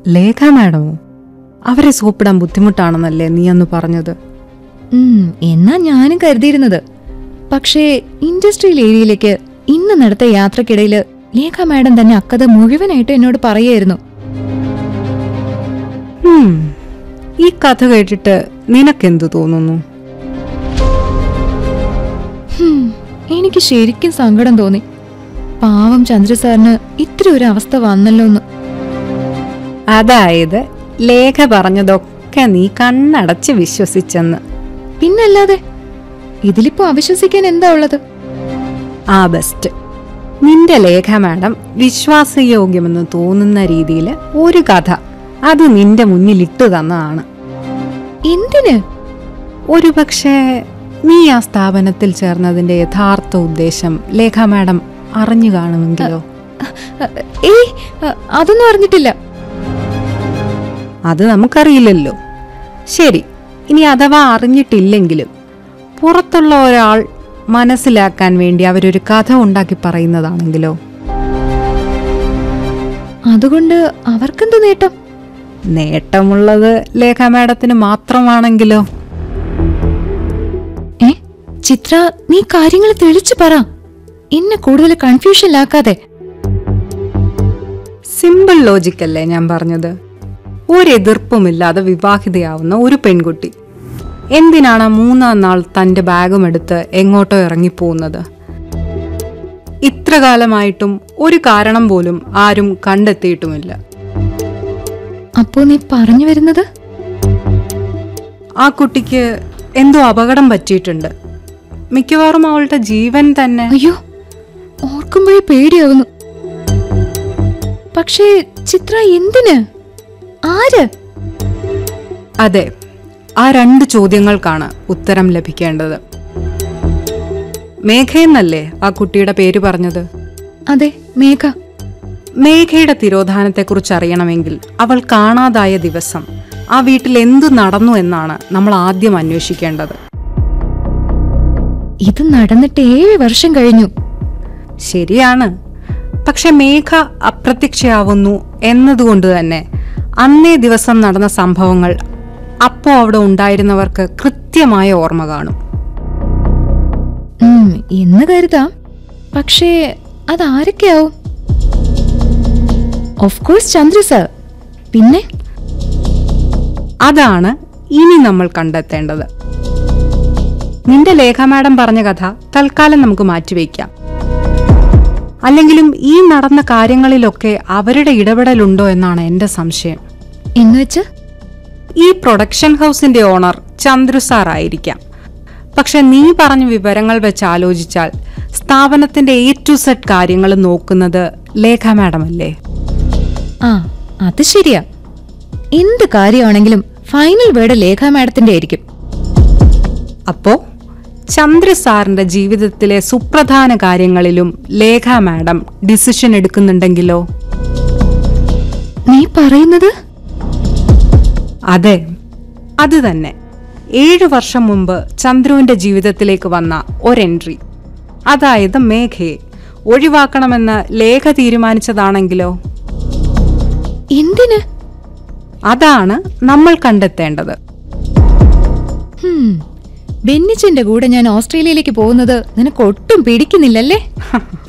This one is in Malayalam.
ലേഖ മാഡമോ അവരെ സോപ്പിടാൻ ബുദ്ധിമുട്ടാണെന്നല്ലേ നീ അന്ന് പറഞ്ഞത് ഉം, എന്നാ ഞാനും കരുതിയിരുന്നത് പക്ഷേ ഇൻഡസ്ട്രിയൽ ഏരിയയിലേക്ക് ഇന്ന് നടത്ത യാത്രക്കിടയില് ലേഖ മാഡം തന്നെ അക്കഥ മുഴുവനായിട്ട് എന്നോട് പറയായിരുന്നു ഉം, ഈ കഥ കേട്ടിട്ട് നിനക്കെന്തു തോന്നുന്നു ഹും, എനിക്ക് ശരിക്കും സങ്കടം തോന്നി പാവം ചന്ദ്ര സാറിന് ഇത്ര ഒരു അവസ്ഥ വന്നല്ലോ എന്ന് അതായത് ലേഖ പറഞ്ഞതൊക്കെ നീ കണ്ണടച്ച് വിശ്വസിച്ചെന്ന് പിന്നല്ലാതെ ഇതിലിപ്പോ അവിശ്വസിക്കാൻ എന്താ ഉള്ളത് ആ ബെസ്റ്റ് നിന്റെ ലേഖ മാഡം വിശ്വാസയോഗ്യമെന്ന് തോന്നുന്ന രീതിയിൽ ഒരു കഥ അത് നിന്റെ മുന്നിൽ ഇട്ടു തന്നതാണ് എന്തിന് ഒരു പക്ഷേ നീ ആ സ്ഥാപനത്തിൽ ചേർന്നതിന്റെ യഥാർത്ഥ ഉദ്ദേശം ലേഖ മാഡം അറിഞ്ഞു കാണുമെങ്കിലോ അ- ഏയ് അ- അതൊന്നും അറിഞ്ഞിട്ടില്ല അത് നമുക്കറിയില്ലല്ലോ ശരി ഇനി അഥവാ അറിഞ്ഞിട്ടില്ലെങ്കിലും പുറത്തുള്ള ഒരാൾ മനസ്സിലാക്കാൻ വേണ്ടി അവരൊരു കഥ ഉണ്ടാക്കി പറയുന്നതാണെങ്കിലോ അതുകൊണ്ട് അവർക്കെന്ത് നേട്ടം നേട്ടമുള്ളത് ലേഖ മാഡത്തിന് മാത്രമാണെങ്കിലോ ഏ ചിത്ര നീ കാര്യങ്ങൾ തെളിച്ചു പറ എന്നെ കൂടുതൽ കൺഫ്യൂഷനിലാക്കാതെ സിമ്പിൾ ലോജിക്കല്ലേ ഞാൻ പറഞ്ഞത് ഒരെതിർപ്പുമില്ലാതെ വിവാഹിതയാവുന്ന ഒരു പെൺകുട്ടി എന്തിനാണ് ആ മൂന്നാം നാൾ തന്റെ ബാഗും എടുത്ത് എങ്ങോട്ടോ ഇറങ്ങിപ്പോകുന്നത് ഇത്ര കാലമായിട്ടും ഒരു കാരണം പോലും ആരും കണ്ടെത്തിയിട്ടുമില്ല അപ്പോ നീ പറഞ്ഞു വരുന്നത് ആ കുട്ടിക്ക് എന്തോ അപകടം പറ്റിയിട്ടുണ്ട് മിക്കവാറും അവളുടെ ജീവൻ തന്നെ അയ്യോ ഓർക്കുമ്പോഴേ പേടിയാവുന്നു പക്ഷേ ചിത്ര എന്തിന് ആര് അതെ ആ രണ്ട് ചോദ്യങ്ങൾക്കാണ് ഉത്തരം ലഭിക്കേണ്ടത് മേഘയെന്നല്ലേ ആ കുട്ടിയുടെ പേര് പറഞ്ഞത് അതെ മേഘ മേഘയുടെ തിരോധാനത്തെക്കുറിച്ച് അറിയണമെങ്കിൽ അവൾ കാണാതായ ദിവസം ആ വീട്ടിൽ എന്തു നടന്നു എന്നാണ് നമ്മൾ ആദ്യം അന്വേഷിക്കേണ്ടത് ഇത് നടന്നിട്ട് ഏഴ് വർഷം കഴിഞ്ഞു ശരിയാണ് പക്ഷെ മേഘ അപ്രത്യക്ഷയാവുന്നു എന്നതുകൊണ്ട് തന്നെ അന്നേ ദിവസം നടന്ന സംഭവങ്ങൾ അപ്പോൾ അവിടെ ഉണ്ടായിരുന്നവർക്ക് കൃത്യമായ ഓർമ്മ കാണും ഉം, എന്ന് കരുതാം പക്ഷേ അതാരൊക്കെയാവും ഓഫ് കോഴ്സ് ചന്ദ്ര സർ പിന്നെ അതാണ് ഇനി നമ്മൾ കണ്ടെത്തേണ്ടത് നിന്റെ ലേഖ മാഡം പറഞ്ഞ കഥ തൽക്കാലം നമുക്ക് മാറ്റിവെക്കാം അല്ലെങ്കിലും ഈ നടന്ന കാര്യങ്ങളിലൊക്കെ അവരുടെ ഇടപെടലുണ്ടോ എന്നാണ് എന്റെ സംശയം എന്നുവെച്ച് ഈ പ്രൊഡക്ഷൻ ഹൗസിന്റെ ഓണർ ചന്ദ്രു സാർ ആയിരിക്കാം പക്ഷെ നീ പറഞ്ഞ വിവരങ്ങൾ വെച്ച് ആലോചിച്ചാൽ സ്ഥാപനത്തിന്റെ എ ടു സെഡ് കാര്യങ്ങൾ നോക്കുന്നത് ലേഖ മാഡം അല്ലേ ആ അത് ശരിയാ എന്ത് കാര്യമാണെങ്കിലും ഫൈനൽ വേർഡ് ലേഖ മാഡത്തിന്റെ ആയിരിക്കും അപ്പോ ചന്ദ്ര സാറിന്റെ ജീവിതത്തിലെ സുപ്രധാന കാര്യങ്ങളിലും ലേഖ മാഡം ഡിസിഷൻ എടുക്കുന്നുണ്ടെങ്കിലോ നീ പറയുന്നത് അതെ അത് തന്നെ ഏഴു വർഷം മുമ്പ് ചന്ദ്രുവിന്റെ ജീവിതത്തിലേക്ക് വന്ന ഒരെൻട്രി അതായത് മേഘയെ ഒഴിവാക്കണമെന്ന് ലേഖ തീരുമാനിച്ചതാണെങ്കിലോ എന്തിന് അതാണ് നമ്മൾ കണ്ടെത്തേണ്ടത് ഹും, ബെന്നിച്ചന്റെ കൂടെ ഞാൻ ഓസ്ട്രേലിയയിലേക്ക് പോകുന്നത് നിനക്ക് ഒട്ടും പിടിക്കുന്നില്ലല്ലേ